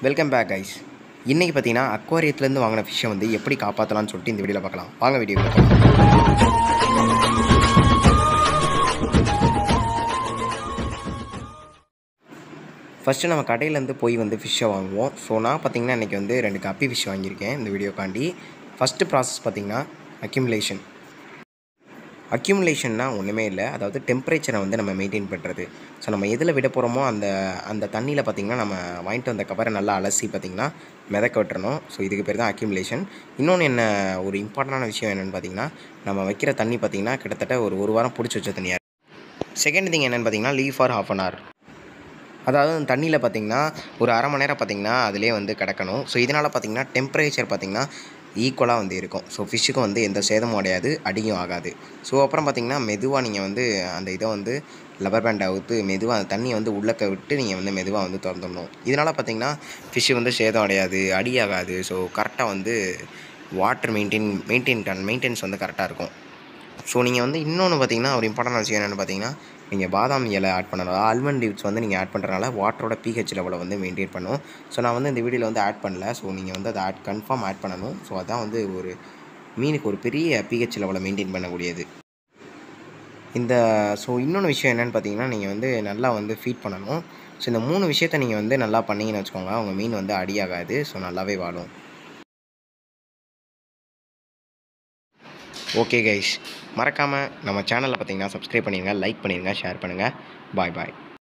welcome back guys இன்றைக்கி பார்த்தீங்கன்னா அக்வாரியத்துலேருந்து வாங்கின ஃபிஷ்ஷை வந்து எப்படி காப்பாற்றலாம்னு சொல்லிட்டு இந்த வீடியோவில் பார்க்கலாம் வாங்க வீடியோ பார்க்கலாம் ஃபஸ்ட்டு நம்ம கடையிலேருந்து போய் வந்து ஃபிஷ்ஷை வாங்குவோம் ஸோ நான் பார்த்தீங்கன்னா இன்றைக்கி வந்து ரெண்டு கப்பி ஃபிஷ் வாங்கியிருக்கேன் இந்த வீடியோக்காண்டி ஃபஸ்ட்டு ப்ராசஸ் பார்த்தீங்கன்னா அக்யூமுலேஷன் அக்யூமுலேஷன்னா ஒன்றுமே இல்லை அதாவது டெம்பரேச்சரை வந்து நம்ம மெயின்டைன் பண்ணுறது ஸோ நம்ம எதில் விட போகிறோமோ அந்த அந்த தண்ணியில் பார்த்திங்கன்னா நம்ம வாங்கிட்டு வந்த கவரை நல்லா அலசி பார்த்திங்கன்னா மிதக்க விட்டுறணும் ஸோ இதுக்கு பேர் தான் அக்யூமுலேஷன் இன்னொன்று என்ன ஒரு இம்பார்ட்டண்டான விஷயம் என்னென்னு பார்த்தீங்கன்னா நம்ம வைக்கிற தண்ணி பார்த்திங்கன்னா கிட்டத்தட்ட ஒரு ஒரு வாரம் பிடிச்சி வச்ச தண்ணியாக செகண்ட் திங் என்னென்னு பார்த்தீங்கன்னா leave for half an hour அதாவது அந்த தண்ணியில் பார்த்தீங்கன்னா ஒரு அரை மணி நேரம் பார்த்தீங்கன்னா அதிலே வந்து கிடக்கணும் ஸோ இதனால் பார்த்தீங்கன்னா டெம்பரேச்சர் பார்த்தீங்கன்னா ஈக்குவலாக வந்து இருக்கும் ஸோ ஃபிஷ்ஷுக்கும் வந்து எந்த சேதமும் அடையாது அடியும் ஆகாது ஸோ அப்புறம் பார்த்தீங்கன்னா மெதுவாக நீங்கள் வந்து அந்த இதை வந்து லப்பர் பேண்டை அவுத்து மெதுவாக அந்த தண்ணியை வந்து உள்ளக்க விட்டு நீங்கள் வந்து மெதுவாக வந்து திறந்துடணும் இதனால் பார்த்தீங்கன்னா ஃபிஷ்ஷு வந்து சேதம் அடையாது அடி ஆகாது ஸோ கரெக்டாக வந்து வாட்டர் மெயின்டைன் மெயின்டைன் மெயின்டெனன்ஸ் வந்து கரெக்டாக இருக்கும் ஸோ நீங்கள் வந்து இன்னொன்று பார்த்தீங்கன்னா ஒரு இம்பார்ட்டன்ட் விஷயம் என்னென்னு பார்த்தீங்கன்னா நீங்கள் பாதாம் இலை ஆட் பண்ணணும் ஆல்மண்ட் லீவ்ஸ் வந்து நீங்கள் ஆட் பண்ணுறனால வாட்டரோட பிஹெச் லெவலை வந்து மெயின்டைன் பண்ணும் ஸோ நான் வந்து இந்த வீடியோவில் வந்து ஆட் பண்ணல ஸோ நீங்கள் வந்து அதை ஆட் கன்ஃபார்ம் ஆட் பண்ணணும் ஸோ அதான் வந்து ஒரு மீனுக்கு ஒரு பெரிய பிஹெச் லெவலை மெயின்டைன் பண்ணக்கூடியது இந்த ஸோ இன்னொன்று விஷயம் என்னென்னு பார்த்தீங்கன்னா நீங்கள் வந்து நல்லா வந்து ஃபீட் பண்ணணும் ஸோ இந்த மூணு விஷயத்தை நீங்கள் வந்து நல்லா பண்ணீங்கன்னு வச்சுக்கோங்க உங்கள் மீன் வந்து அடியாகாது ஸோ நல்லாவே வாழும் ஓகே கைஸ் மறக்காமல் நம்ம சேனலில் பார்த்தீங்கன்னா சப்ஸ்கிரைப் பண்ணிடுங்க லைக் பண்ணிடுங்க ஷேர் பண்ணுங்கள் பாய் பாய்